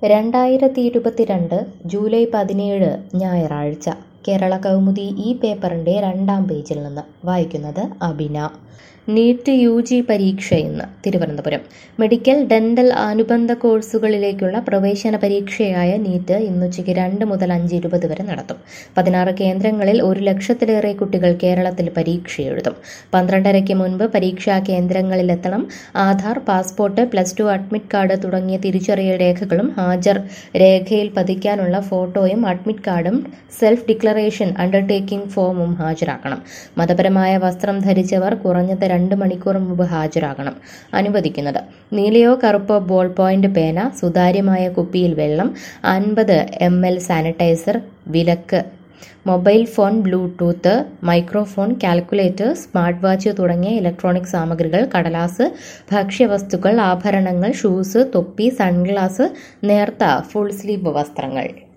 രണ്ടായിരത്തി ഇരുപത്തിരണ്ട് ജൂലൈ പതിനേഴ് ഞായറാഴ്ച കേരള കൗമുദി ഈ പേപ്പറിൻ്റെ രണ്ടാം പേജിൽ നിന്ന് വായിക്കുന്നത് അബിന നീറ്റ് യു ജി പരീക്ഷ ഇന്ന് തിരുവനന്തപുരം മെഡിക്കൽ ഡെന്റൽ അനുബന്ധ കോഴ്സുകളിലേക്കുള്ള പ്രവേശന പരീക്ഷയായ നീറ്റ് ഇന്നുച്ചയ്ക്ക് രണ്ട് മുതൽ അഞ്ച് ഇരുപത് വരെ നടത്തും പതിനാറ് കേന്ദ്രങ്ങളിൽ ഒരു ലക്ഷത്തിലേറെ കുട്ടികൾ കേരളത്തിൽ പരീക്ഷ എഴുതും പന്ത്രണ്ടരയ്ക്ക് മുൻപ് പരീക്ഷാ കേന്ദ്രങ്ങളിലെത്തണം Aadhaar passport plus two admit card തുടങ്ങിയ തിരിച്ചറിയൽ രേഖകളും ഹാജർ രേഖയിൽ പതിക്കാനുള്ള ഫോട്ടോയും അഡ്മിറ്റ് കാർഡും സെൽഫ് ഡിക്ലറേഷൻ അണ്ടർടേക്കിംഗ് ഫോമും ഹാജരാക്കണം മതപരമായ വസ്ത്രം ധരിച്ചവർ കുറഞ്ഞത് രണ്ട് മണിക്കൂർ മുമ്പ് ഹാജരാകണം അനുവദിക്കുന്നത് നീലയോ കറുപ്പോ ബോൾ പോയിന്റ് പേന സുതാര്യമായ കുപ്പിയിൽ വെള്ളം അൻപത് എം എൽ സാനിറ്റൈസർ വിലക്ക് mobile phone bluetooth microphone calculator smart watch തുടങ്ങിയ ഇലക്ട്രോണിക് സാമഗ്രികൾ കടലാസ് ഭക്ഷ്യവസ്തുക്കൾ ആഭരണങ്ങൾ ഷൂസ് തൊപ്പി സൺഗ്ലാസ് നേർത്ത ഫുൾ സ്ലീവ് വസ്ത്രങ്ങൾ